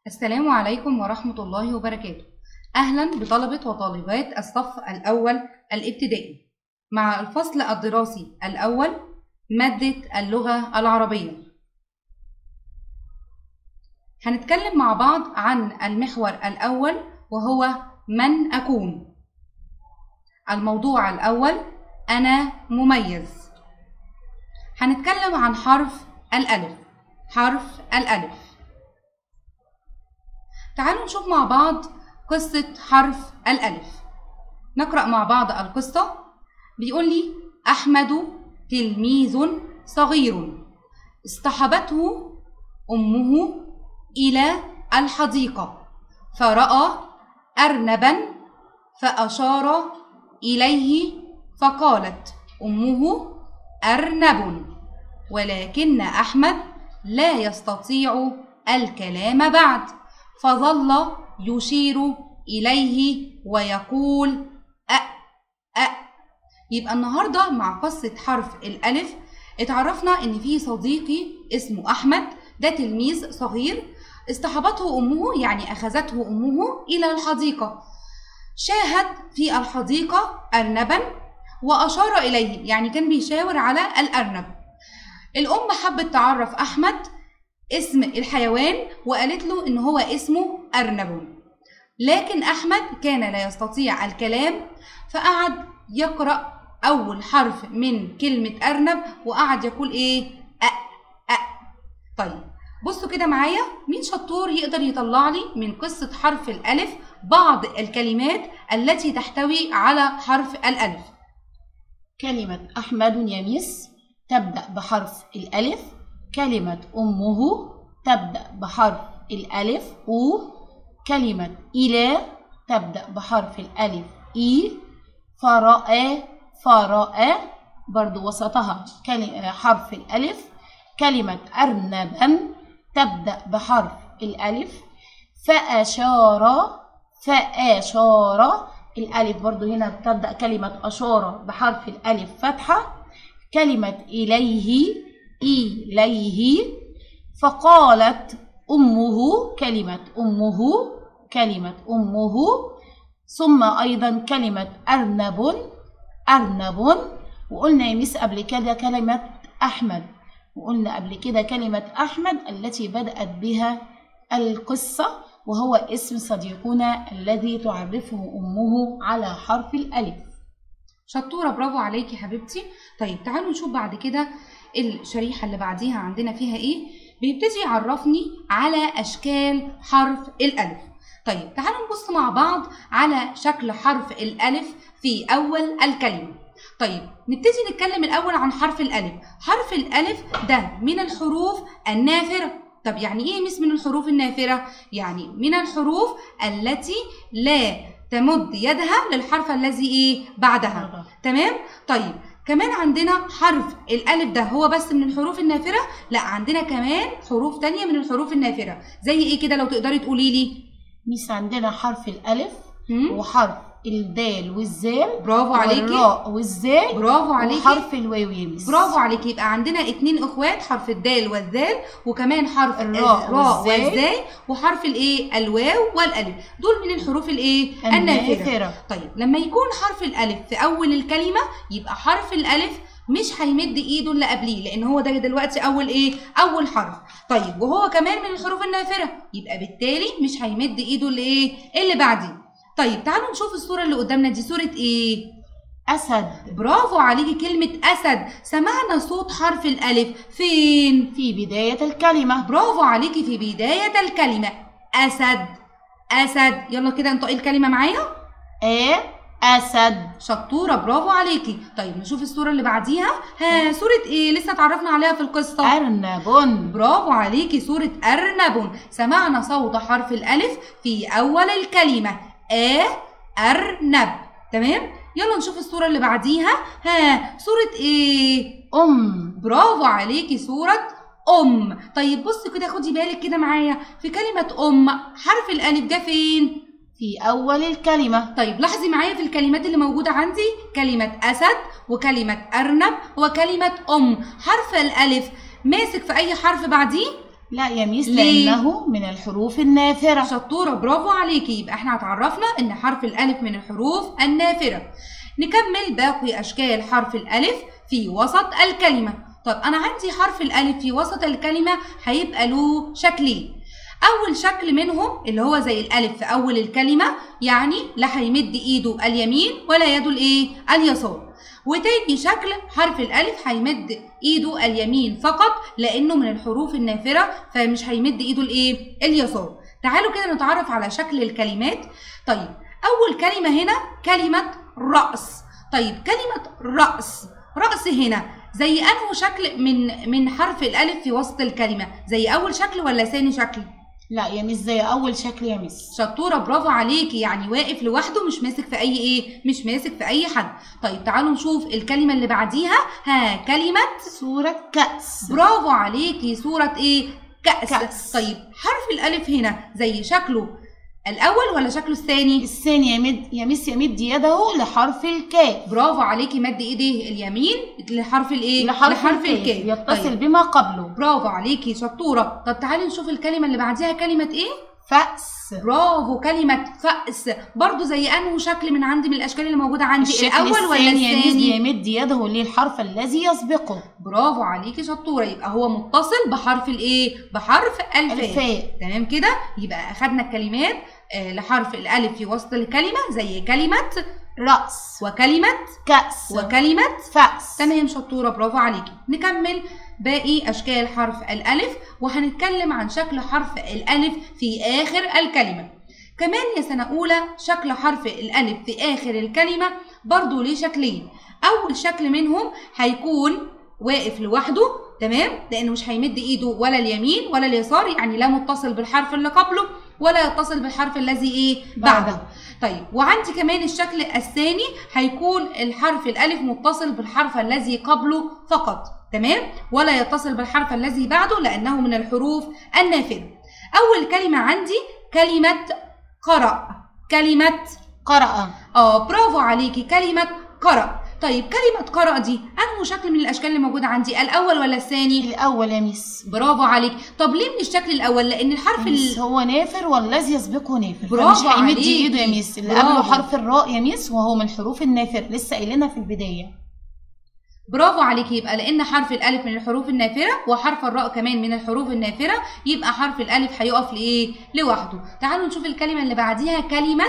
السلام عليكم ورحمة الله وبركاته أهلا بطلبة وطالبات الصف الأول الابتدائي مع الفصل الدراسي الأول مادة اللغة العربية هنتكلم مع بعض عن المحور الأول وهو من أكون الموضوع الأول أنا مميز هنتكلم عن حرف الألف حرف الألف تعالوا نشوف مع بعض قصة حرف الألف نقرأ مع بعض القصة بيقول لي أحمد تلميذ صغير اصطحبته أمه إلى الحديقة فرأى أرنبا فأشار إليه فقالت أمه أرنب ولكن أحمد لا يستطيع الكلام بعد فظل يشير إليه ويقول أ أ يبقى النهاردة مع قصة حرف الألف اتعرفنا إن في صديقي اسمه أحمد ده تلميذ صغير اصطحبته أمه يعني أخذته أمه إلى الحديقة شاهد في الحديقة أرنبا وأشار إليه يعني كان بيشاور على الأرنب الأم حبت تعرف أحمد اسم الحيوان وقالت له إن هو اسمه أرنب لكن أحمد كان لا يستطيع الكلام فقعد يقرأ أول حرف من كلمة أرنب وقعد يقول إيه أ أ طيب بصوا كده معايا مين شطور يقدر يطلع لي من قصة حرف الألف بعض الكلمات التي تحتوي على حرف الألف كلمة أحمد يميس تبدأ بحرف الألف كلمة أمه تبدأ بحرف الألف أو كلمة إلى تبدأ بحرف الألف إي فرأى فرأى برضو وسطها كلمة حرف الألف كلمة أرنبا تبدأ بحرف الألف فأشار فأشار الألف برضو هنا تبدأ كلمة أشار بحرف الألف فتحة كلمة إليه إليه فقالت أمه كلمة أمه كلمة أمه ثم أيضا كلمة أرنب أرنب وقلنا يا ميس قبل كده كلمة أحمد وقلنا قبل كده كلمة أحمد التي بدأت بها القصة وهو اسم صديقنا الذي تعرفه أمه على حرف الألف شطورة برافو عليكي حبيبتي طيب تعالوا نشوف بعد كده الشريحة اللي بعديها عندنا فيها ايه بيبتدي يعرفني على أشكال حرف الألف طيب تعالوا نبص مع بعض على شكل حرف الألف في أول الكلمة طيب نبتدي نتكلم الأول عن حرف الألف حرف الألف ده من الحروف النافرة طب يعني ايه مس من الحروف النافرة؟ يعني من الحروف التي لا تمد يدها للحرف الذي ايه بعدها تمام؟ طيب كمان عندنا حرف الألف ده هو بس من الحروف النافرة؟ لا عندنا كمان حروف تانية من الحروف النافرة زي ايه كده لو تقدري تقولي لي؟ ميس عندنا حرف الألف هم؟ وحرف الدال والزال برافو عليكي والراء والزاي برافو عليكي وحرف الواو يا ميس برافو عليكي يبقى عندنا اتنين اخوات حرف الدال والذال وكمان حرف الراء الراء والزاي. والزاي وحرف الايه الواو والالف دول من الحروف الايه النافره النافرة طيب لما يكون حرف الالف في اول الكلمه يبقى حرف الالف مش هيمد ايده اللي قبليه لان هو ده دلوقتي اول ايه اول حرف طيب وهو كمان من الحروف النافره يبقى بالتالي مش هيمد ايده اللي ايه اللي بعديه طيب تعالوا نشوف الصوره اللي قدامنا دي صوره ايه أسد برافو عليكي كلمة أسد سمعنا صوت حرف الألف فين؟ في بداية الكلمة برافو عليكي في بداية الكلمة أسد أسد يلا كده انطقي الكلمة معايا آ أسد شطورة برافو عليكي طيب نشوف الصورة اللي بعديها ها صورة ايه لسه اتعرفنا عليها في القصة أرنب برافو عليكي صورة أرنب سمعنا صوت حرف الألف في أول الكلمة آ أرنب تمام يلا نشوف الصورة اللي بعديها ها صورة ايه أم برافو عليكي صورة أم طيب بص كده خدي بالك كده معايا في كلمة أم حرف الألف ده فين؟ في أول الكلمة طيب لاحظي معايا في الكلمات اللي موجودة عندي كلمة أسد وكلمة أرنب وكلمة أم حرف الألف ماسك في أي حرف بعديه؟ لا يا ميس ليه؟ لأنه من الحروف النافرة شطورة برافو عليكي يبقى احنا اتعرفنا ان حرف الالف من الحروف النافرة نكمل باقي اشكال حرف الالف في وسط الكلمة طب انا عندي حرف الالف في وسط الكلمة هيبقى له شكلين اول شكل منهم اللي هو زي الالف في اول الكلمة يعني لا هيمد ايده اليمين ولا يده الايه اليسار وتاني شكل حرف الالف هيمد ايده اليمين فقط لانه من الحروف النافره فمش هيمد ايده الايه اليسار تعالوا كده نتعرف على شكل الكلمات طيب اول كلمه هنا كلمه راس طيب كلمه راس راس هنا زي انه شكل من من حرف الالف في وسط الكلمه زي اول شكل ولا ثاني شكل لا يا ميس زي أول شكل يا ميس شطوره برافو عليكي يعني واقف لوحده مش ماسك في اي ايه مش ماسك في اي حد طيب تعالوا نشوف الكلمه اللي بعديها ها كلمه صورة كأس برافو عليكي صورة ايه؟ كأس. كأس. طيب حرف الألف هنا زي شكله الأول ولا شكله الثاني؟ الثاني يمد يا ميس يمد يده لحرف الكاف برافو عليكي مد ايديه اليمين لحرف الايه؟ لحرف, الكاف يتصل طيب. بما قبله برافو عليكي شطورة طب تعالي نشوف الكلمة اللي بعديها كلمة ايه؟ فأس برافو كلمة فأس برضو زي أنه شكل من عندي من الأشكال اللي موجودة عندي الشكل الأول ولا الثاني يا ميس الثاني؟ يمد يده للحرف الذي يسبقه برافو عليكي شطورة يبقى هو متصل بحرف الايه؟ بحرف الفاء الفاء تمام كده يبقى اخدنا الكلمات آه، لحرف الالف في وسط الكلمه زي كلمه رأس وكلمه كأس وكلمه فأس تمام شطوره برافو عليكي نكمل باقي اشكال حرف الالف وهنتكلم عن شكل حرف الالف في اخر الكلمه كمان يا سنه اولى شكل حرف الالف في اخر الكلمه برضو ليه شكلين اول شكل منهم هيكون واقف لوحده تمام لانه مش هيمد ايده ولا اليمين ولا اليسار يعني لا متصل بالحرف اللي قبله ولا يتصل بالحرف الذي ايه بعده بعده. طيب وعندي كمان الشكل الثاني هيكون الحرف الالف متصل بالحرف الذي قبله فقط تمام ولا يتصل بالحرف الذي بعده لانه من الحروف النافذه اول كلمه عندي كلمه قرأ كلمه قرأ اه برافو عليكي كلمه قرأ طيب كلمه قرأ دي انه شكل من الاشكال اللي موجوده عندي الاول ولا الثاني الأول يا ميس برافو عليك طب ليه من الشكل الاول لان الحرف ميس ال... هو نافر والذي يسبقه نافر برافو فمش هيمد عليكي. ايده يا ميس اللي برافو. قبله حرف الراء يا ميس وهو من الحروف النافر لسه قايلينها في البداية برافو عليكي يبقى لان حرف الالف من الحروف النافره وحرف الراء كمان من الحروف النافره يبقى حرف الالف هيقف لايه لوحده تعالوا نشوف الكلمه اللي بعديها كلمه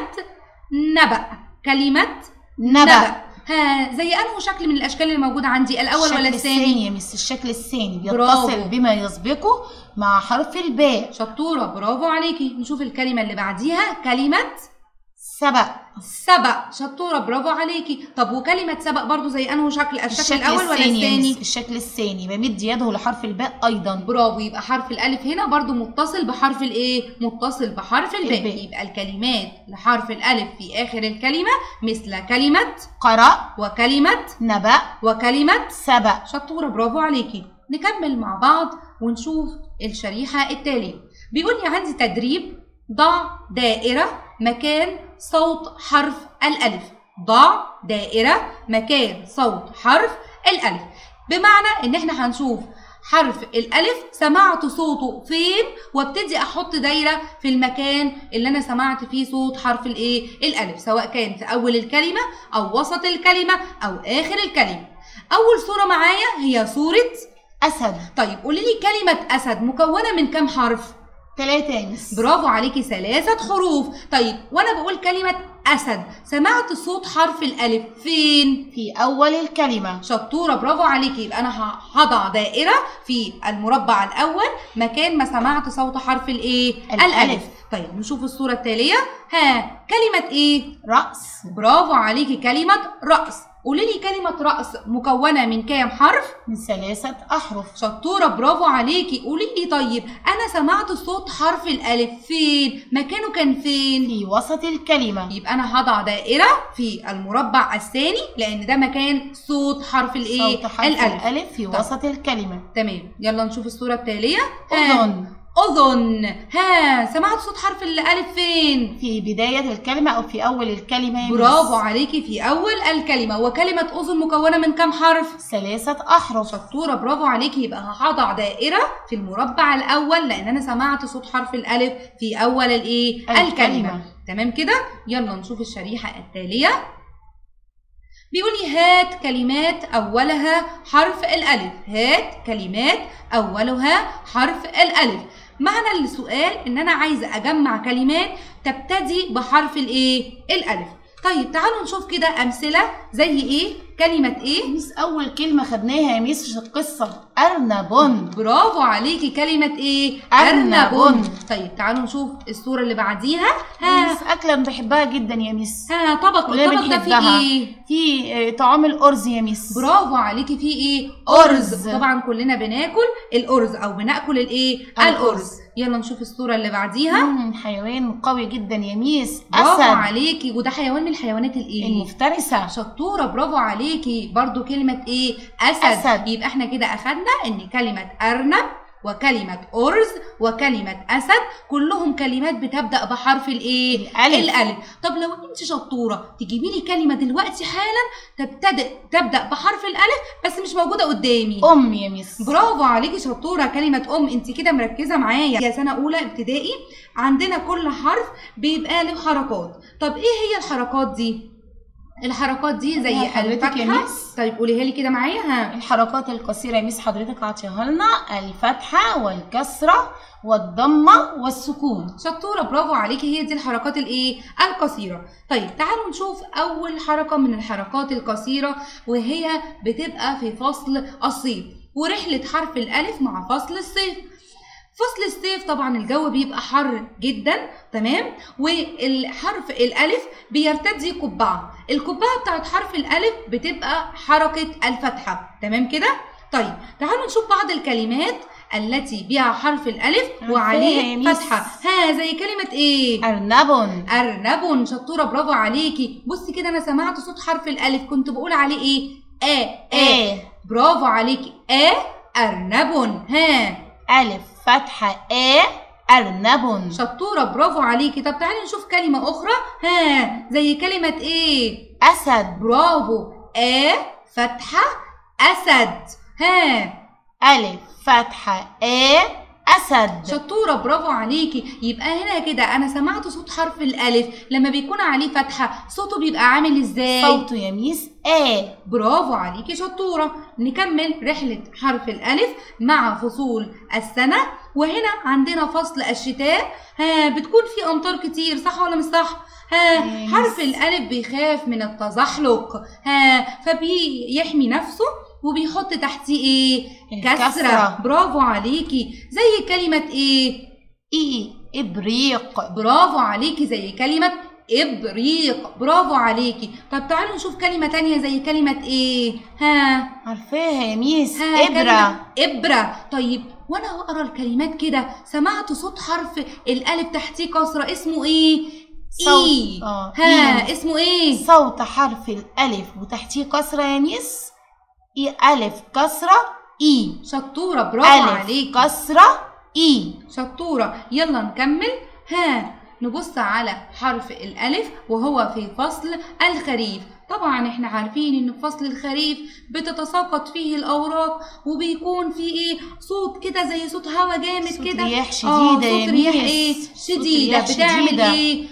نبأ كلمه نبأ ها زي انه شكل من الاشكال اللي موجوده عندي الاول الشكل ولا الثاني الثاني يا ميس الشكل الثاني برافو. بيتصل بما يسبقه مع حرف الباء شطوره برافو عليكي نشوف الكلمه اللي بعديها كلمه سبق سبق شطوره برافو عليكي طب وكلمه سبق برضو زي انه شكل الشكل الشكل الاول ولا الثاني يا ميس الثاني الشكل الثاني بمد يده لحرف الباء أيضا برافو يبقى حرف الالف هنا برضو متصل بحرف الايه متصل بحرف الباء الباء. يبقى الكلمات لحرف الالف في اخر الكلمه مثل كلمه قرأ وكلمه نبأ وكلمه سبق شطوره برافو عليكي نكمل مع بعض ونشوف الشريحه التاليه بيقول لي عندي تدريب ضع دائره مكان صوت حرف الالف ضع دائره مكان صوت حرف الالف بمعنى ان احنا هنشوف حرف الالف سمعت صوته فين وابتدي احط دايره في المكان اللي انا سمعت فيه صوت حرف الايه الالف سواء كان في اول الكلمه او وسط الكلمه او اخر الكلمه اول صوره معايا هي صوره أسد طيب قولي لي كلمه اسد مكونه من كام حرف ثلاثة يا ميس برافو عليكي ثلاثة حروف طيب وانا بقول كلمة اسد سمعت صوت حرف الالف فين في أول الكلمة شطورة برافو عليكي يبقى انا ه- هضع دائرة في المربع الاول مكان ما سمعت صوت حرف الايه الألف. طيب نشوف الصورة التالية ها كلمة ايه رأس برافو عليكي كلمة رأس قولي لي كلمة رأس مكونة من كام حرف من ثلاثة أحرف شطورة برافو عليكي قولي لي طيب أنا سمعت صوت حرف الألف فين مكانه كان فين في وسط الكلمة يبقى أنا هضع دائرة في المربع الثاني لأن ده مكان صوت حرف الإيه صوت حرف الألف الألف في طب. وسط الكلمة تمام يلا نشوف الصورة التالية ها، أذن أذن ها سمعت صوت حرف الألف فين؟ في بداية الكلمة أو في أول الكلمة يا برافو ميس. عليكي في أول الكلمة وكلمة أذن مكونة من كام حرف؟ ثلاثة أحرف شطورة برافو عليكي يبقى هضع دائرة في المربع الأول لأن أنا سمعت صوت حرف الألف في أول الإيه؟ الكلمة. الكلمة تمام كده؟ يلا نشوف الشريحة التالية بيقول لي هات كلمات أولها حرف الألف هات كلمات أولها حرف الألف معنى السؤال إن أنا عايزة أجمع كلمات تبتدي بحرف الإيه؟ الألف طيب تعالوا نشوف كده أمثلة زي إيه؟ كلمة إيه؟ ميس أول كلمة خدناها يا ميس في القصة أرنب برافو عليكي كلمة ايه؟ أرنب. طيب تعالوا نشوف الصورة اللي بعديها ها ميس أكلة أنا بحبها جدا يا ميس ها طبق كلنا الطبق ده فيه بنحبها. ايه؟ في آه، طعام الأرز يا ميس برافو عليكي فيه ايه؟ أرز. طبعا كلنا بناكل الأرز أو بناكل الايه؟ الأرز. الأرز يلا نشوف الصورة اللي بعديها مم، حيوان قوي جدا يا ميس برافو أسد عليكي وده حيوان من الحيوانات الايه؟ المفترسة شطورة برافو عليكي برضو كلمة ايه؟ أسد. أسد. يبقى احنا كده أخدنا إن كلمة أرنب وكلمة أرز وكلمة أسد كلهم كلمات بتبدأ بحرف الإيه؟ الألف. الألف طب لو أنت شطورة تجيبي لي كلمة دلوقتي حالا تبتدئ تبدأ بحرف الألف بس مش موجودة قدامي أم يا ميس برافو عليكي شطوره كلمه ام انت كده مركزه معايا يا سنه اولى ابتدائي عندنا كل حرف بيبقى له حركات طب ايه هي الحركات دي الحركات دي زي يا حضرتك يا الفتحه ميس. طيب قوليها لي كده معايا ها الحركات القصيرة يا ميس حضرتك عطيها لنا الفتحة والكسرة والضمة والسكون شطوره برافو عليكي هي دي الحركات الايه القصيره طيب تعالوا نشوف اول حركه من الحركات القصيره وهي بتبقى في فصل الصيف ورحله حرف الالف مع فصل الصيف فصل الصيف طبعا الجو بيبقى حر جدا تمام والحرف الالف بيرتدي قبعه القبعه بتاعت حرف الالف بتبقى حركه الفتحه تمام كده طيب تعالوا نشوف بعض الكلمات التي بها حرف الالف عارفاها يا وعليه ميس. فتحه ها زي كلمه ايه أرنب ارنب شطوره برافو عليكي بصي كده انا سمعت صوت حرف الالف كنت بقول عليه ايه ا ا إيه برافو عليكي ا ارنب ها ألف فتحة إيه أرنب شطورة برافو عليكي طب تعالي نشوف كلمة أخرى ها زي كلمة إيه أسد برافو آ فتحة أسد ها ألف فتحة إيه أسد شطورة برافو عليكي يبقى هنا كده أنا سمعت صوت حرف الألف لما بيكون عليه فتحة صوته بيبقى عامل إزاي صوته يا ميس إيه برافو عليكي شطورة نكمل رحلة حرف الألف مع فصول السنة وهنا عندنا فصل الشتاء ها بتكون في أمطار كتير صح ولا مش صح؟ ها يس. حرف الألف بيخاف من التزحلق ها فبيحمي نفسه وبيحط تحتيه ايه؟ كسرة الكسرة. برافو عليكي زي كلمة ايه؟ إيه إبريق برافو عليكي زي كلمة إبريق برافو عليكي طب تعالوا نشوف كلمة تانية زي كلمة إيه ها عارفاها يا ميس ها إبرة كلمة إبرة طيب وأنا بقرا الكلمات كده سمعت صوت حرف الألف تحتيه كسرة اسمه إيه؟ صوت- إيه آه، ها إيه. اسمه إيه؟ صوت حرف الألف وتحتيه كسرة يا ميس إيه ألف كسرة إي شطورة برافو ألف عليكي كسرة إي شطورة يلا نكمل ها نبص على حرف الألف وهو في فصل الخريف طبعا احنا عارفين ان في فصل الخريف بتتساقط فيه الاوراق وبيكون في ايه صوت كده زي صوت هوا جامد صوت كده رياح آه، شديدة يا صوت رياح ميس. ايه صوت شديدة رياح بتعمل شديدة. ايه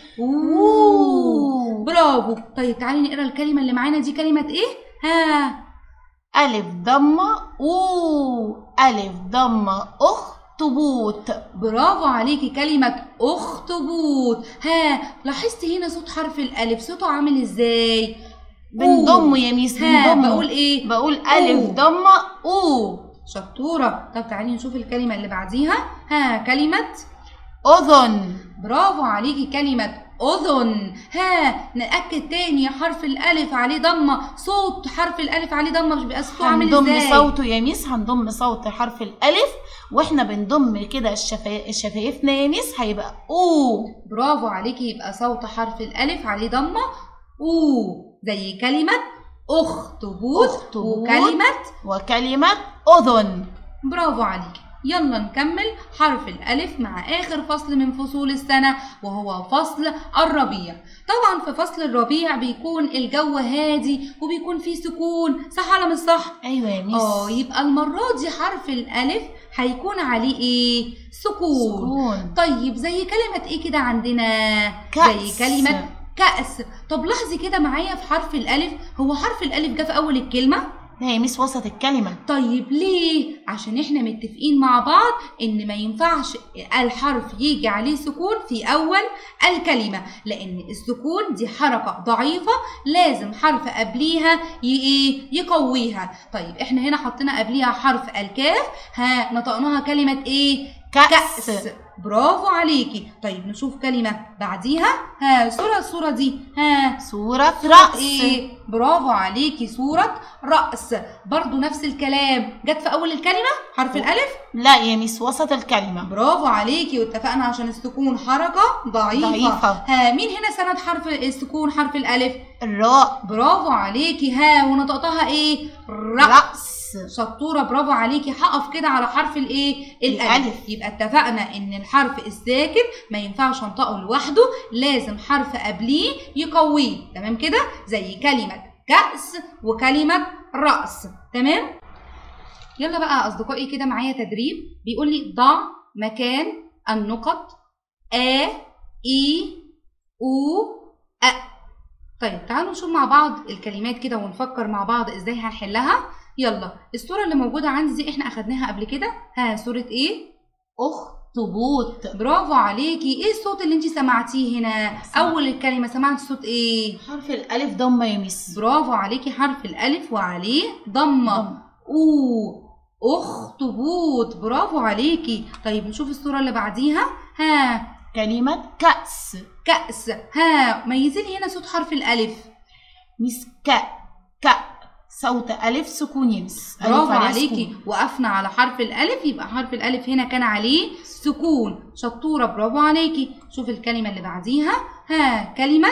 أوه. أوه. برافو طيب تعالي نقرا الكلمة اللي معانا دي كلمة ايه ها ألف ضمة أو ألف ضمة أخطبوط برافو عليكي كلمة أخطبوط ها لاحظتي هنا صوت حرف الألف صوته عامل ازاي؟ بنضمه يا ميس ها بنضمه بقول ايه؟ بقول ألف أوه. ضمة أو شطورة طب تعالي نشوف الكلمة اللي بعديها ها كلمة أذن برافو عليكي كلمة أذن ها نأكد تاني حرف الألف عليه ضمة صوت حرف الألف عليه ضمة مش بيبقى صوته عامل هنضم ازاي؟ صوته يا ميس هنضم صوت حرف الألف واحنا بنضم كده الشفا... الشفايفنا يا ميس هيبقى أو برافو عليكي يبقى صوت حرف الألف عليه ضمة أو زي كلمة أخطبوط أخطبوط. وكلمة وكلمة أذن برافو عليكي يلا نكمل حرف الألف مع آخر فصل من فصول السنة وهو فصل الربيع طبعا في فصل الربيع بيكون الجو هادي وبيكون فيه سكون صح ولا مش صح؟ ايوه يا ميس اه يبقى المرة دي حرف الألف هيكون عليه ايه؟ سكون سكون طيب زي كلمة ايه كده عندنا؟ كأس. زي كلمة كأس طب لاحظي كده معايا في حرف الألف هو حرف الألف جه في أول الكلمة لا يا ميس وسط الكلمة طيب ليه؟ عشان احنا متفقين مع بعض ان ما ينفعش الحرف يجي عليه سكون في اول الكلمة لان السكون دي حركة ضعيفة لازم حرف قبليها ي- ايه يقويها طيب احنا هنا حطينا قبليها حرف الكاف ها نطقناها كلمة ايه كأس, كأس برافو عليكي طيب نشوف كلمة بعديها ها صورة الصورة دي ها صورة رأس ايه برافو عليكي صورة رأس برضو نفس الكلام جت في أول الكلمة حرف الألف لا يا ميس وسط الكلمة برافو عليكي واتفقنا عشان السكون حركة ضعيفة, ضعيفة. ها مين هنا سند حرف السكون حرف الألف الراء برافو عليكي ها ونطقتها ايه رأس رأس شطورة برافو عليكي هقف كده على حرف الايه الألف الألف. يبقى اتفقنا ان الحرف الساكن ما ينفعش انطقه لوحده لازم حرف قبليه يقويه تمام كده زي كلمة كأس وكلمة رأس تمام يلا بقى أصدقائي كده معايا تدريب بيقول لي ضع مكان النقط آ إي أو أ طيب تعالوا نشوف مع بعض الكلمات كده ونفكر مع بعض ازاي هنحلها يلا الصورة اللي موجودة عندي دي احنا أخدناها قبل كده ها صورة ايه؟ أخطبوط برافو عليكي ايه الصوت اللي انت سمعتيه هنا؟ أول الكلمة سمعت صوت ايه؟ حرف الألف ضمة يا ميس برافو عليكي حرف الألف وعليه ضمة ضمة. أو أخطبوط برافو عليكي طيب نشوف الصورة اللي بعديها ها كلمة كأس كأس ها ميزي لي هنا صوت حرف الألف ميس ك ك صوت ألف سكون يا ميس ألف برافو عليها عليكي سكون. وقفنا على حرف الألف يبقى حرف الألف هنا كان عليه سكون شطورة برافو عليكي شوف الكلمة اللي بعديها ها كلمة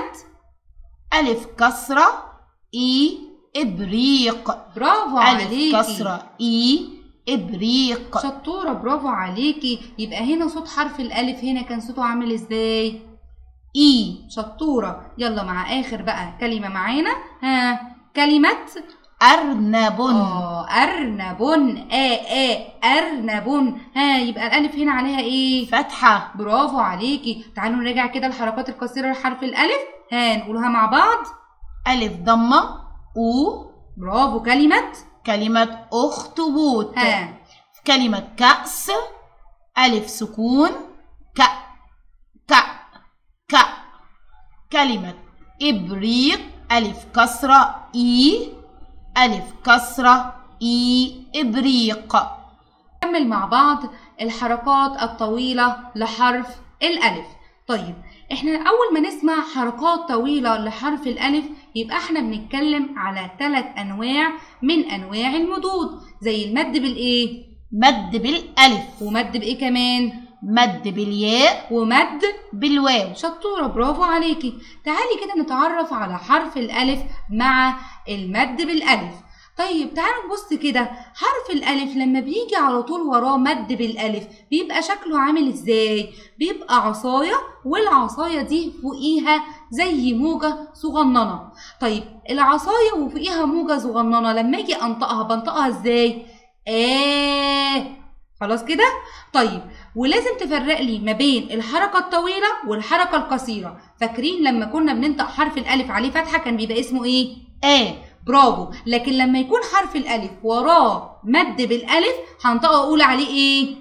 ألف كسرة إي إبريق برافو ألف عليكي كسرة إي إبريق شطورة برافو عليكي يبقى هنا صوت حرف الألف هنا كان صوته عامل ازاي إي شطورة يلا مع آخر بقى كلمة معانا ها كلمة أرنب اه أرنب آ آ أرنب ها يبقى الألف هنا عليها ايه فتحة برافو عليكي تعالوا نراجع كده الحركات القصيرة لحرف الألف ها نقولها مع بعض ألف ضمة أو برافو كلمة كلمة أخطبوط ها كلمة كأس ألف سكون ك ك ك كلمة إبريق ألف كسرة إي ألف كسرة إي إبريق نكمل مع بعض الحركات الطويلة لحرف الألف طيب احنا أول ما نسمع حركات طويلة لحرف الألف يبقى احنا بنتكلم على ثلاث أنواع من أنواع المدود زي المد بالإيه مد بالألف ومد بإيه كمان مد بالياء ومد بالواو شطورة برافو عليكي تعالي كده نتعرف على حرف الألف مع المد بالألف طيب تعالوا نبص كده حرف الألف لما بيجي على طول وراه مد بالألف بيبقى شكله عامل ازاي؟ بيبقى عصاية والعصاية دي فوقيها زي موجة صغننة طيب العصاية وفوقيها موجة صغننة لما اجي انطقها بنطقها ازاي؟ آه خلاص كده؟ طيب ولازم تفرق لي ما بين الحركة الطويلة والحركة القصيرة فاكرين لما كنا بننطق حرف الألف عليه فتحة كان بيبقى اسمه ايه؟ آ برافو لكن لما يكون حرف الألف وراه مد بالألف هنطقه أقول عليه ايه؟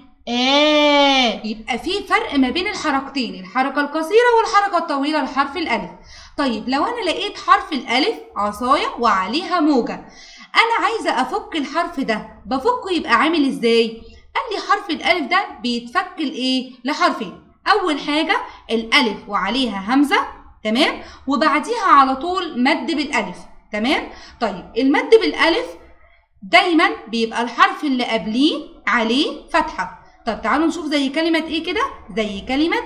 آ يبقى في فرق ما بين الحركتين الحركة القصيرة والحركة الطويلة لحرف الألف طيب لو أنا لقيت حرف الألف عصاية وعليها موجة أنا عايزة أفك الحرف ده بفكه يبقى عامل إزاي؟ قال لي حرف الألف ده بيتفك لإيه؟ لحرفين أول حاجة الألف وعليها همزة تمام؟ وبعديها على طول مد بالألف تمام؟ طيب المد بالألف دايما بيبقى الحرف اللي قبليه عليه فتحة طب تعالوا نشوف زي كلمة ايه كده زي كلمة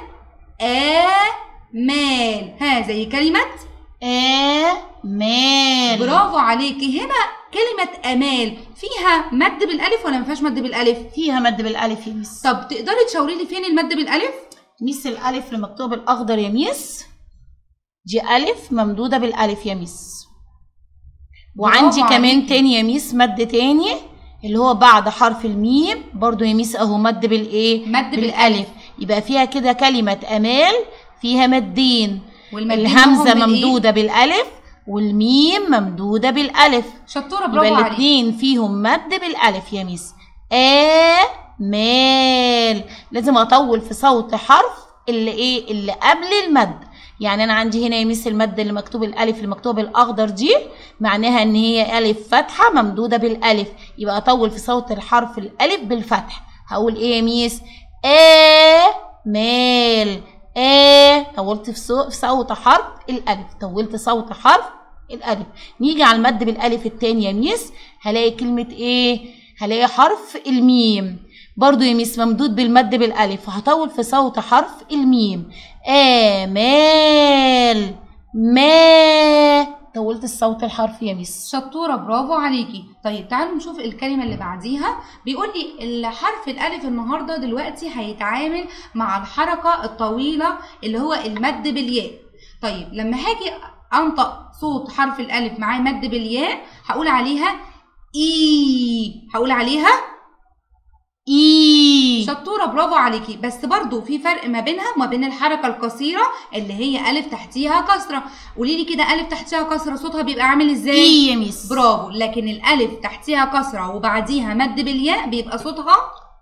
آمال ها زي كلمة آمال برافو عليكي هنا كلمة امال فيها مد بالالف ولا ما فيهاش مد بالالف فيها مد بالالف يا ميس طب تقدري تشاوري لي فين المد بالالف ميس الالف اللي مكتوبه بالاخضر يا ميس دي الف ممدوده بالالف يا ميس وعندي برافو كمان عليكي. تاني يا ميس مد تاني اللي هو بعد حرف الميم برضو يا ميس اهو مد بالايه مد بالالف يبقى فيها كده كلمه امال فيها مدين والمدين الهمزه هم بالإيه؟ ممدوده بالالف والميم ممدوده بالالف شطوره يبقى برافو عليك الاثنين فيهم مد بالالف يا ميس امال لازم اطول في صوت حرف اللي ايه اللي قبل المد يعني انا عندي هنا يا ميس المد اللي مكتوب الالف اللي مكتوب بالاخضر دي معناها ان هي الف فتحه ممدوده بالالف يبقى اطول في صوت الحرف الالف بالفتح هقول ايه يا ميس امال ا طولت في صو- في صوت حرف الالف طولت صوت حرف الالف نيجي على المد بالالف التاني يا ميس هلاقي كلمه ايه هلاقي حرف الميم برضو يا ميس ممدود بالمد بالالف هطول في صوت حرف الميم امال ما طولت الصوت الحرف يا ميس شطوره برافو عليكي طيب تعالوا نشوف الكلمه اللي بعديها بيقول لي الحرف الالف النهارده دلوقتي هيتعامل مع الحركه الطويله اللي هو المد بالياء طيب لما هاجي انطق صوت حرف الالف معاه مد بالياء هقول عليها اي هقول عليها اي شطوره برافو عليكي بس برضو في فرق ما بينها وما بين الحركه القصيره اللي هي الف تحتيها كسره قولي لي كده الف تحتيها كسره صوتها بيبقى عامل ازاي اي يا ميس برافو لكن الالف تحتيها كسره وبعديها مد بالياء بيبقى صوتها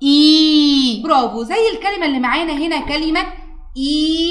اي برافو زي الكلمه اللي معانا هنا كلمه اي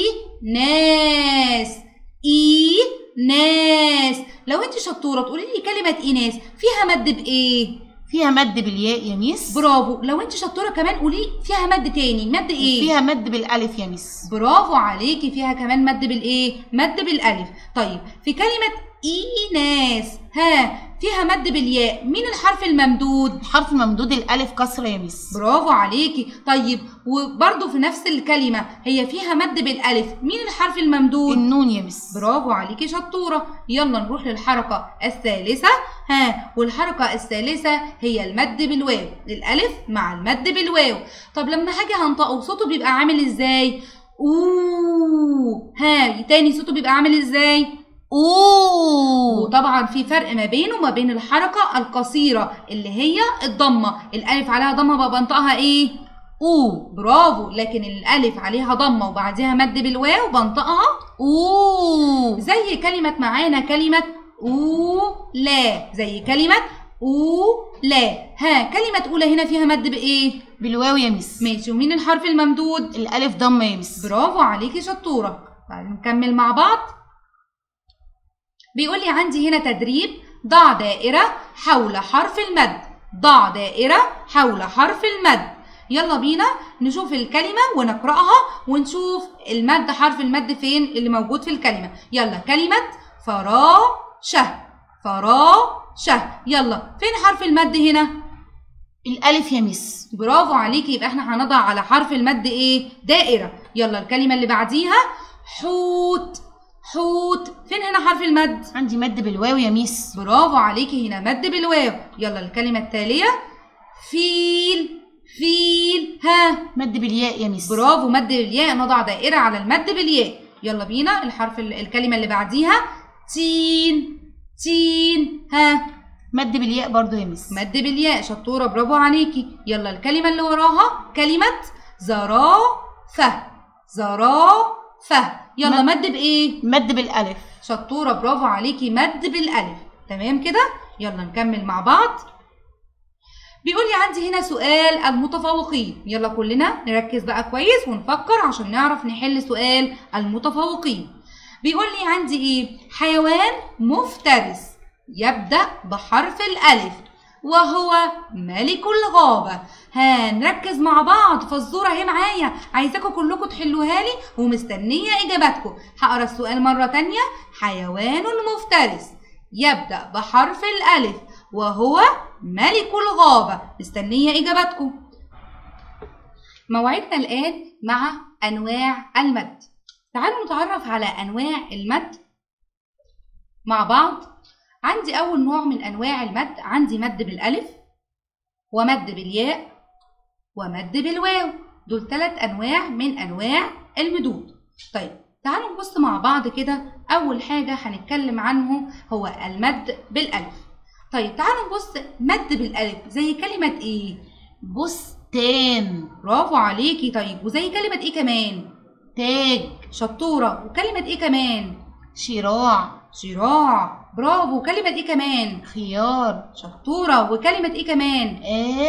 ناس اي ناس لو انت شطوره تقولي لي كلمه ايناس فيها مد بايه فيها مد بالياء يا ميس برافو لو انت شطوره كمان قولي فيها مد تاني مد ايه فيها مد بالالف يا ميس برافو عليكي فيها كمان مد بالايه مد بالالف طيب في كلمه ايناس ها فيها مد بالياء مين الحرف الممدود حرف ممدود الالف كسره يا ميس برافو عليكي طيب وبرده في نفس الكلمه هي فيها مد بالالف مين الحرف الممدود النون يا ميس برافو عليكي شطوره يلا نروح للحركه الثالثه ها والحركه الثالثه هي المد بالواو الالف مع المد بالواو طب لما هاجي هنطقه صوته بيبقى عامل ازاي اوه ها تاني صوته بيبقى عامل ازاي اوه وطبعا في فرق ما بينه وما بين الحركه القصيره اللي هي الضمه الالف عليها ضمه بقى بنطقها ايه اوه برافو لكن الالف عليها ضمه وبعديها مد بالواو بنطقها اوه زي كلمة معانا كلمة أولى زي كلمة أولى ها كلمة أولى هنا فيها مد بإيه؟ بالواو يا ميس ماشي ومين الحرف الممدود؟ الالف ضمه يا ميس برافو عليكي شطورة تعالوا نكمل مع بعض بيقول لي عندي هنا تدريب ضع دائرة حول حرف المد ضع دائرة حول حرف المد يلا بينا نشوف الكلمة ونقرأها ونشوف المد حرف المد فين اللي موجود في الكلمة يلا كلمة فراشة فراشة يلا فين حرف المد هنا الالف يا ميس برافو عليكي يبقى احنا هنضع على حرف المد ايه دائرة يلا الكلمة اللي بعديها حوت حوت فين هنا حرف المد عندي مد بالواو يا ميس برافو عليكي هنا مد بالواو يلا الكلمة التالية فيل فيل ها مد بالياء يا ميس برافو مد بالياء نضع دائرة على المد بالياء يلا بينا الحرف ال- الكلمة اللي بعديها تين تين ها مد بالياء برضو يا ميس مد بالياء شطورة برافو عليكي يلا الكلمة اللي وراها كلمة زرافة زرافة يلا مد- مد بإيه؟ مد بالالف شطورة برافو عليكي مد بالألف تمام كده؟ يلا نكمل مع بعض بيقول لي عندي هنا سؤال المتفوقين يلا كلنا نركز بقى كويس ونفكر عشان نعرف نحل سؤال المتفوقين بيقول لي عندي ايه حيوان مفترس يبدأ بحرف الألف وهو ملك الغابة هنركز مع بعض فالزورة اهي معايا عايزاكم كلكم تحلوها لي ومستنية إجاباتكم هقرا السؤال مرة تانية حيوان مفترس يبدأ بحرف الألف وهو ملك الغابة مستنية إجاباتكم موعدنا الآن مع أنواع المد تعالوا نتعرف على أنواع المد مع بعض عندي اول نوع من انواع المد عندي مد بالالف ومد بالياء ومد بالواو دول ثلاث انواع من انواع المدود طيب تعالوا نبص مع بعض كده اول حاجه هنتكلم عنه هو المد بالالف طيب تعالوا نبص مد بالالف زي كلمه ايه بستان برافو عليكي طيب وزي كلمه ايه كمان تاج شطوره وكلمه ايه كمان شراع شراع برافو كلمه ايه كمان خيار شطوره وكلمه ايه كمان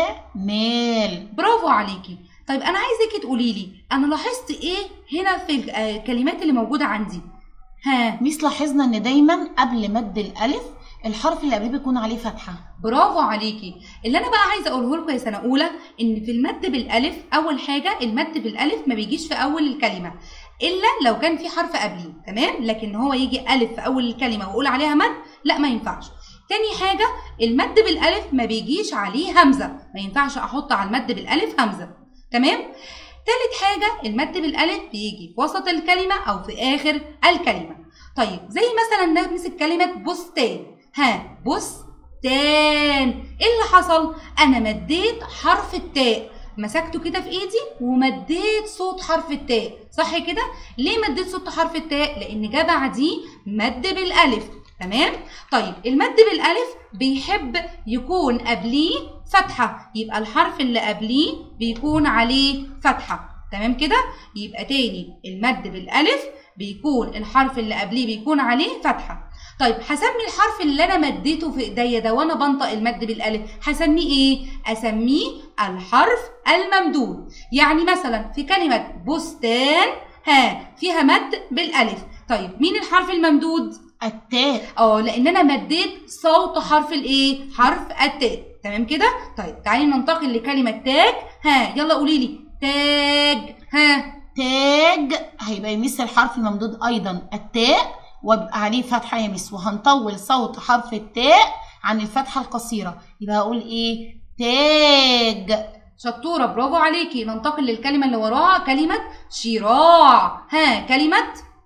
آمال برافو عليكي طيب انا عايزاكي تقولي لي انا لاحظت ايه هنا في ال- آه، الكلمات اللي موجوده عندي ها ميس لاحظنا ان دايما قبل مد الالف الحرف اللي قبليه بيكون عليه فتحه برافو عليكي اللي انا بقى عايزه اقوله لكم يا سنه اولى ان في المد بالالف اول حاجه المد بالالف ما بيجيش في اول الكلمه الا لو كان في حرف قبليه تمام لكن هو يجي الف في اول الكلمه واقول عليها مد لا ما ينفعش تاني حاجه المد بالالف ما بيجيش عليه همزه ما ينفعش احط على المد بالالف همزه تمام تالت حاجه المد بالالف بيجي في وسط الكلمه او في اخر الكلمه طيب زي مثلا نمسك كلمه بستان ها بستان ايه اللي حصل انا مديت حرف التاء مسكته كده في ايدي ومديت صوت حرف التاء صح كده ليه مديت صوت حرف التاء لان جه بعديه مد بالالف تمام طيب المد بالالف بيحب يكون قبليه فتحه يبقى الحرف اللي قبليه بيكون عليه فتحه تمام كده يبقى تاني المد بالالف بيكون الحرف اللي قبليه بيكون عليه فتحه طيب هسمي الحرف اللي انا مديته في ايديا ده وانا بنطق المد بالالف هسميه ايه اسميه الحرف الممدود يعني مثلا في كلمه بستان ها فيها مد بالالف طيب مين الحرف الممدود التاء اه لان انا مديت صوت حرف الايه حرف التاء تمام كده طيب تعالي ننتقل لكلمه تاج ها يلا قولي لي تاج ها تاج هيبقى يمس الحرف الممدود ايضا التاء ويبقى عليه فتحه يمس وهنطول صوت حرف التاء عن الفتحه القصيره يبقى هقول ايه تاج شطوره برافو عليكي ننتقل للكلمه اللي وراها كلمه شراع ها كلمه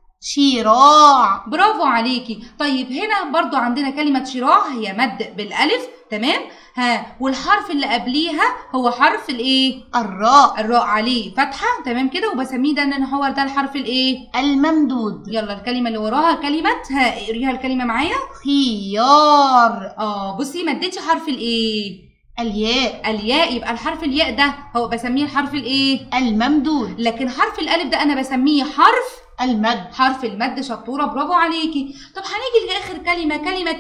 شراع برافو عليكي طيب هنا برضو عندنا كلمة شراع هي مد بالألف تمام ها والحرف اللي قبليها هو حرف الايه الراء الراء عليه فتحة تمام كده وبسميه ده ان هو ده الحرف الايه الممدود يلا الكلمة اللي وراها كلمة ها اقريها الكلمة معايا خيار اه بصي ما اديتش حرف الايه الياء الياء يبقى الحرف الياء ده هو بسميه الحرف الايه الممدود لكن حرف الالف ده انا بسميه حرف المد حرف المد شطوره برافو عليكي طب هنيجي لاخر كلمه كلمه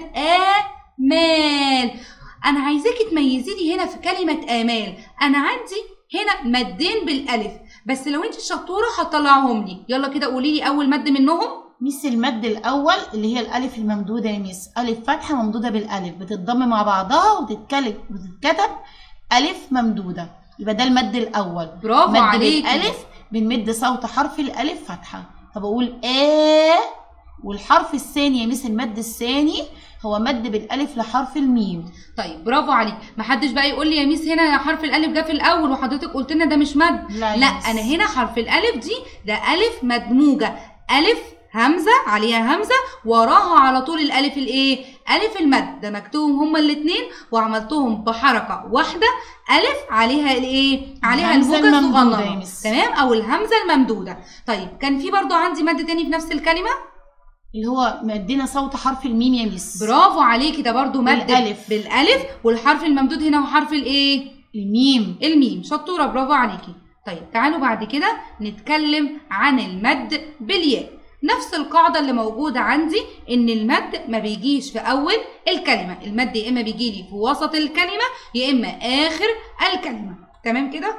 امال انا عايزاكي تميزي لي هنا في كلمه امال انا عندي هنا مدين بالالف بس لو انت شطوره هطلعهم لي يلا كده قولي لي اول مد منهم مس المد الاول اللي هي الالف الممدوده يا مس الف فتحه ممدوده بالالف بتتضم مع بعضها وتتكلم وتتكتب الف ممدوده يبقى ده المد الاول برافو مد عليكي بالالف بنمد صوت حرف الالف فتحه طب اقول آ والحرف الثاني يا مس المد الثاني هو مد بالالف لحرف الميم طيب برافو عليك محدش بقى يقول لي يا ميس هنا حرف الالف جه في الاول وحضرتك قلت لنا ده مش مد لا, لا مس. انا هنا حرف الالف دي ده الف مدموجه الف همزه عليها همزه وراها على طول الالف الايه الف المد ده مكتوبهم هما الاثنين وعملتهم بحركه واحده الف عليها الايه عليها الهمزة الموجه الممدودة يا الصغننه مس. تمام او الهمزه الممدوده طيب كان في برضو عندي مد تاني في نفس الكلمه اللي هو مدينا صوت حرف الميم يا مس برافو عليكي ده برضو مد بالألف. بالالف والحرف الممدود هنا هو حرف الايه الميم الميم شطوره برافو عليكي طيب تعالوا بعد كده نتكلم عن المد بالياء نفس القاعدة اللي موجودة عندي إن المد ما بيجيش في أول الكلمة المد يا إما بيجي لي في وسط الكلمة يا إما آخر الكلمة تمام كده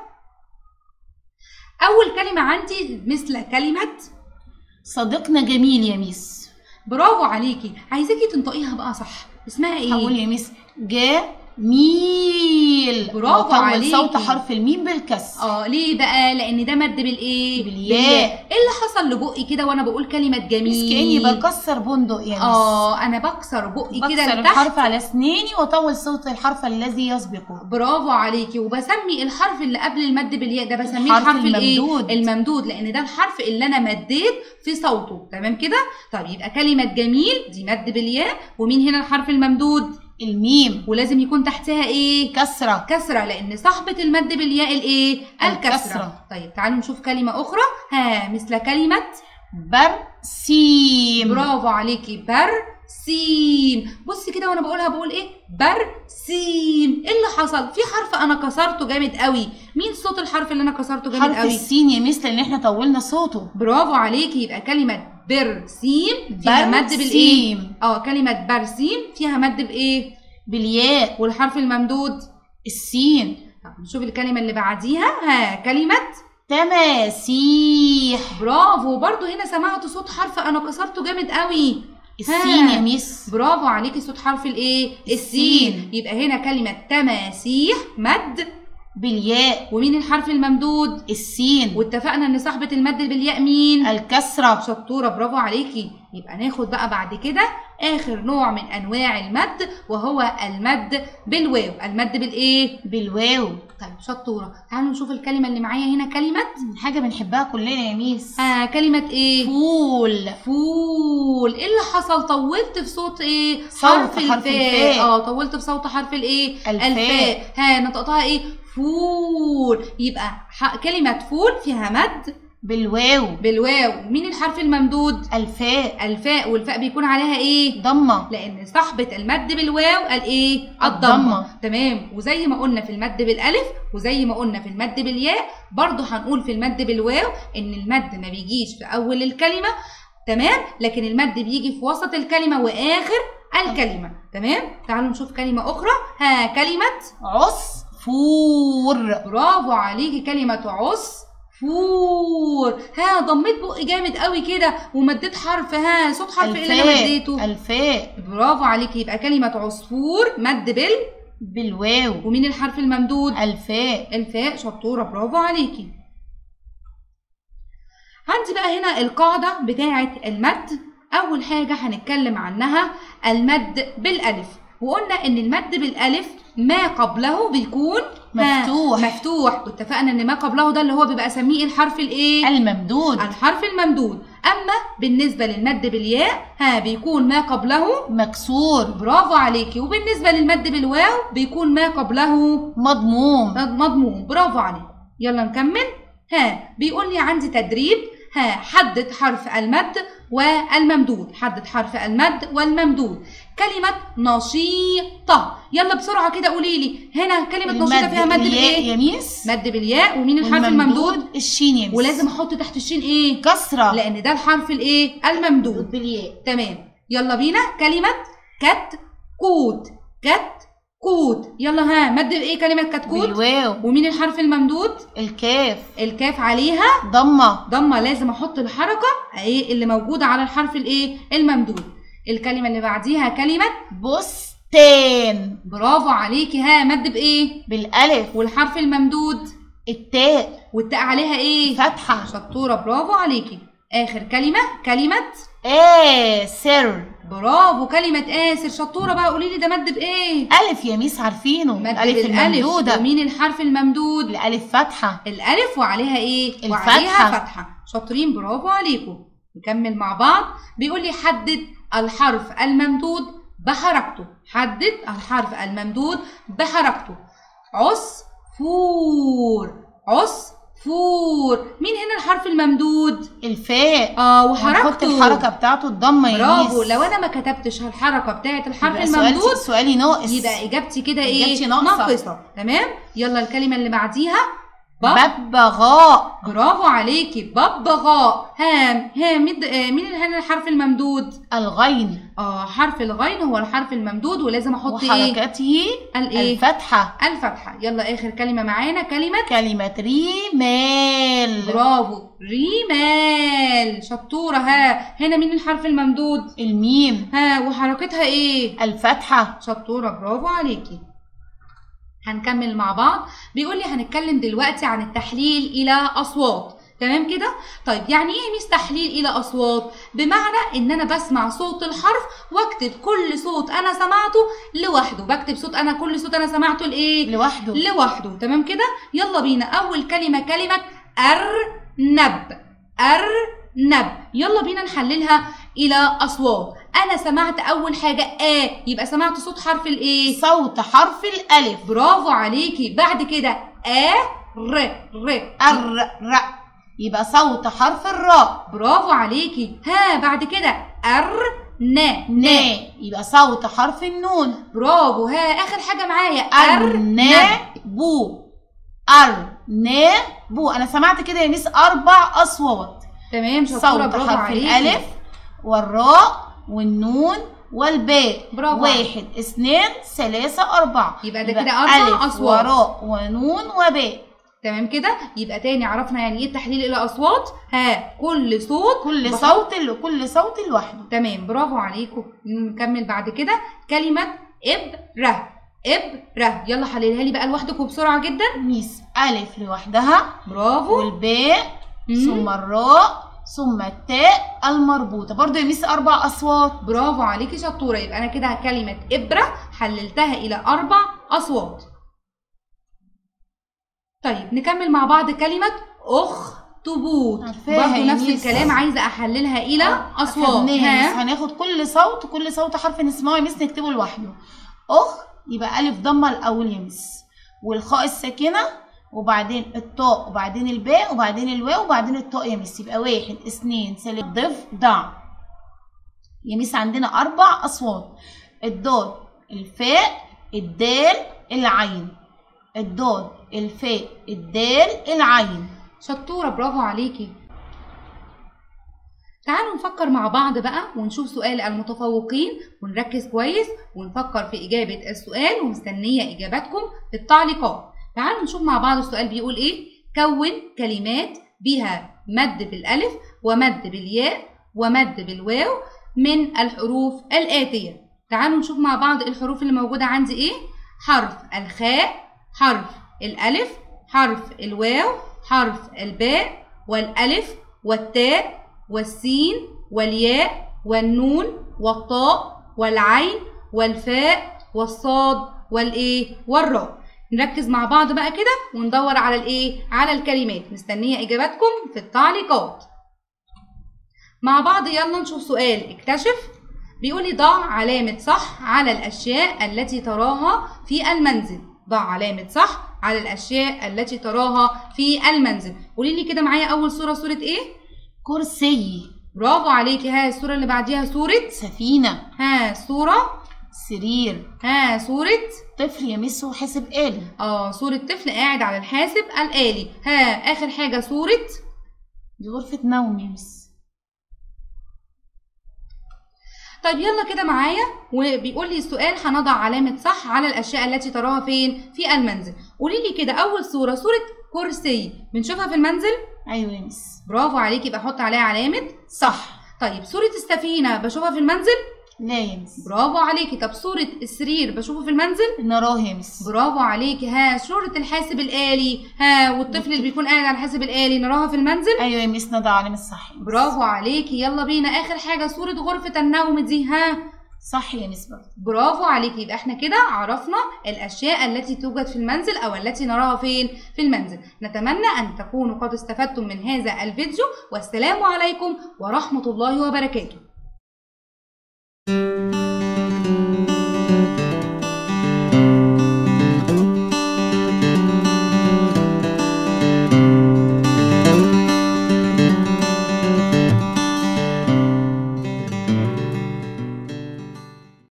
أول كلمة عندي مثل كلمة صديقنا جميل يا مس برافو عليكي عايزاكي تنطقيها بقى صح اسمها إيه؟ هقول يا مس جا ميل برافو وأطول عليكي. صوت حرف الميم بالكسر اه ليه بقى لان ده مد بالايه بالياء. ايه اللي حصل لبقي كده وانا بقول كلمه جميل مش كاني بكسر بندق يا مس اه انا بكسر بقي كده بكسر لتحت الحرف على اسناني واطول صوت الحرف الذي يسبقه برافو عليكي وبسمي الحرف اللي قبل المد بالياء ده بسميه الحرف الحرف الايه الممدود. الممدود لان ده الحرف اللي انا مديت في صوته تمام كده طيب يبقى كلمه جميل دي مد بالياء ومين هنا الحرف الممدود الميم ولازم يكون تحتها ايه كسرة كسرة لأن صاحبة المد بالياء الإيه؟ الكسرة. الكسرة. طيب تعالوا نشوف كلمة أخرى ها مثل كلمة برسيم برافو عليكي برسيم بصي كده وأنا بقولها بقول إيه؟ برسيم إيه اللي حصل؟ في حرف أنا كسرته جامد قوي مين صوت الحرف اللي أنا كسرته جامد حرف قوي؟ السين يا مس لان احنا طولنا صوته برافو عليكي يبقى كلمة برسيم فيها مد بالإيه؟ برسيم اه كلمة برسيم فيها مد بإيه؟ بالياء والحرف الممدود السين طب نشوف الكلمة اللي بعديها ها كلمة تماسيح برافو برضو هنا سمعت صوت حرف انا كسرته جامد قوي السين ها. يا مس برافو عليكي صوت حرف الايه السين. السين يبقى هنا كلمه تماسيح مد بالياء ومين الحرف الممدود السين واتفقنا ان صاحبه المد بالياء مين الكسرة شطوره برافو عليكي يبقى ناخد بقى بعد كده اخر نوع من انواع المد وهو المد بالواو المد بالايه بالواو طيب شطوره تعالوا نشوف الكلمه اللي معايا هنا كلمه حاجة بنحبها كلنا يا ميس آه كلمه ايه فول فول ايه اللي حصل طولت في صوت ايه صوت حرف حرف الفاء الفاء. اه طولت في صوت حرف الايه الفاء. ها نطقتها ايه فول يبقى ح- كلمه فول فيها مد بالواو بالواو مين الحرف الممدود الفاء الفاء والفاء بيكون عليها ايه ضمة لان صاحبه المد بالواو الايه الضمة. الضمه تمام وزي ما قلنا في المد بالالف وزي ما قلنا في المد بالياء برضه هنقول في المد بالواو ان المد ما بيجيش في اول الكلمه تمام لكن المد بيجي في وسط الكلمه واخر الكلمه تمام تعالوا نشوف كلمه اخرى ها كلمه عصفور برافو عليكي كلمه عصفور ها ضميت بقي جامد قوي كده ومديت حرف ها صوت حرف ايه اللي انا مديته الفاء برافو عليكي يبقى كلمة عصفور مد بال بالواو ومين الحرف الممدود؟ الفاء الفاء شطورة برافو عليكي عندي بقى هنا القاعدة بتاعة المد أول حاجة هنتكلم عنها المد بالألف وقلنا إن المد بالألف ما قبله بيكون ها، مفتوح. مفتوح واتفقنا إن ما قبله ده اللي هو بيبقى أسميه الحرف الإيه؟ الممدود الحرف الممدود أما بالنسبة للمد بالياء ها بيكون ما قبله مكسور برافو عليكي وبالنسبة للمد بالواو بيكون ما قبله مضموم مضمون برافو عليك يلا نكمل ها بيقول لي عندي تدريب ها حدد حرف المد والممدود حدد حرف المد والممدود كلمة نشيطة يلا بسرعة كده قولي لي هنا كلمة نشيطة فيها مد بالياء بإيه؟ يا ميس مد بالياء ومين الحرف الممدود؟ الشين يا ميس ولازم احط تحت الشين ايه؟ كسرة لأن ده الحرف الايه؟ الممدود بالياء تمام يلا بينا كلمة كتكوت كتكوت يلا ها مد بايه كلمة كتكوت بالواو ومين الحرف الممدود الكاف الكاف عليها ضمة ضمة لازم احط الحركة ايه اللي موجودة على الحرف الايه الممدود الكلمة اللي بعديها كلمة بستان برافو عليكي ها مد بايه بالألف والحرف الممدود التاء والتاء عليها ايه فتحة شطورة برافو عليكي اخر كلمة كلمة آسر برافو كلمة آسر شطورة بقى قولي لي ده مد بايه ألف يا ميس عارفينه مد الألف بالالف الممدودة ومين الحرف الممدود الألف فتحة الالف وعليها ايه الفتحة. وعليها فتحه شاطرين برافو عليكم نكمل مع بعض بيقول لي حدد الحرف الممدود بحركته حدد الحرف الممدود بحركته عصفور عصفور مين هنا الحرف الممدود الفاء اه ونحط وحركته الحركة بتاعته الضمة يا برافو ميس لو انا ما كتبتش الحركه بتاعه الحرف يبقى سؤال- الممدود سؤالي ناقص يبقى اجابتي كده ايه إجابتي ناقصة. ناقصه تمام يلا الكلمه اللي بعديها بب ببغاء برافو عليكي ببغاء هام هام مد... آه، مين اللي هنا الحرف الممدود الغين اه حرف الغين هو الحرف الممدود ولازم احط ايه وحركته الايه الفتحة الفتحه يلا اخر كلمه معانا كلمه كلمة ريمال برافو ريمال شطوره ها هنا مين الحرف الممدود الميم ها وحركتها ايه الفتحة شطوره برافو عليكي هنكمل مع بعض بيقول لي هنتكلم دلوقتي عن التحليل الى اصوات تمام كده طيب يعني ايه ميس تحليل الى اصوات بمعنى ان انا بسمع صوت الحرف واكتب كل صوت انا سمعته لوحده بكتب صوت انا كل صوت انا سمعته لايه لوحده لوحده تمام كده يلا بينا اول كلمه كلمه ارنب ارنب يلا بينا نحللها الى اصوات انا سمعت اول حاجه ا يبقى سمعت صوت حرف الايه صوت حرف الألف برافو عليكي بعد كده ا ر ر الر ر يبقى صوت حرف الراء برافو عليكي ها بعد كده ار ن ن يبقى صوت حرف النون برافو ها اخر حاجه معايا ار ن بو بو أنا سمعت كده يا ميس أربع أصوات تمام شطوره صوت برافو حرف عليكي الألف والراء والنون والباء برافو واحد اثنين ثلاثة أربعة يبقى ده كده أربع ألف أصوات. وراء ونون وباء تمام كده يبقى تاني عرفنا يعني ايه التحليل الى اصوات ها كل صوت كل بحط- صوت كل صوت لوحده تمام برافو عليكم نكمل بعد كده كلمه ابره ابره يلا حللها لي بقى لوحدكم بسرعه جدا ميس ألف لوحدها برافو والباء مم. ثم الراء ثم التاء المربوطة برضو يا ميس أربع أصوات برافو عليكي شطوره يبقى انا كده كلمه ابره حللتها الى اربع اصوات طيب نكمل مع بعض كلمه اخطبوط عارفاها برضو يا نفس ميس. الكلام عايزه احللها الى اصوات أخدناها يا ميس ها هناخد كل صوت كل صوت حرف نسمعه يا ميس نكتبه لوحده أخ يبقى ألف ضمة الأول يا ميس والخاء الساكنة وبعدين الطاء وبعدين الباء وبعدين الواو وبعدين الطاء يا ميس يبقى واحد اثنين ثلاثة ضف ضع يا ميس عندنا أربع أصوات الضاد الفاء الدال العين الضاد الفاء الدال العين شطورة برافو عليكي تعالوا نفكر مع بعض بقى ونشوف سؤال المتفوقين ونركز كويس ونفكر في إجابة السؤال ومستنية إجاباتكم في التعليقات تعالوا نشوف مع بعض السؤال بيقول إيه كون كلمات بها مد بالألف ومد بالياء ومد بالواو من الحروف الآتية تعالوا نشوف مع بعض الحروف اللي موجودة عندي إيه حرف الخاء حرف الألف حرف الواو حرف الباء والألف والتاء والسين والياء والنون والطاء والعين والفاء والصاد والإيه والراء نركز مع بعض بقى كده وندور على الإيه على الكلمات مستنية إجاباتكم في التعليقات مع بعض يلا نشوف سؤال اكتشف بيقول لي ضع علامة صح على الأشياء التي تراها في المنزل ضع علامة صح على الأشياء التي تراها في المنزل قولي لي كده معايا أول صورة صورة إيه؟ كرسي برافو عليكي ها الصورة اللي بعديها صورة سفينة ها صورة سرير ها صورة طفل يمسه حاسب آلي اه صورة طفل قاعد على الحاسب الآلي ها آخر حاجة صورة دي غرفة نوم يا مس طيب يلا كده معايا وبيقول لي السؤال هنضع علامة صح على الأشياء التي تراها فين في المنزل قولي لي كده أول صورة صورة كرسي بنشوفها في المنزل أيوة يا مس برافو عليكي بحط عليها علامة صح طيب صورة السفينة بشوفها في المنزل لا يا مس برافو عليكي طب صورة السرير بشوفه في المنزل نراه يا مس برافو عليكي ها صورة الحاسب الآلي ها والطفل اللي بيكون قاعد على الحاسب الآلي نراها في المنزل أيوة يا مس نضع علامة صح يا مس. برافو عليكي يلا بينا آخر حاجة صورة غرفة النوم دي ها صح يا مس برضه برافو عليكي يبقى احنا كده عرفنا الاشياء التي توجد في المنزل او التي نراها فين في المنزل نتمنى ان تكونوا قد استفدتم من هذا الفيديو والسلام عليكم ورحمه الله وبركاته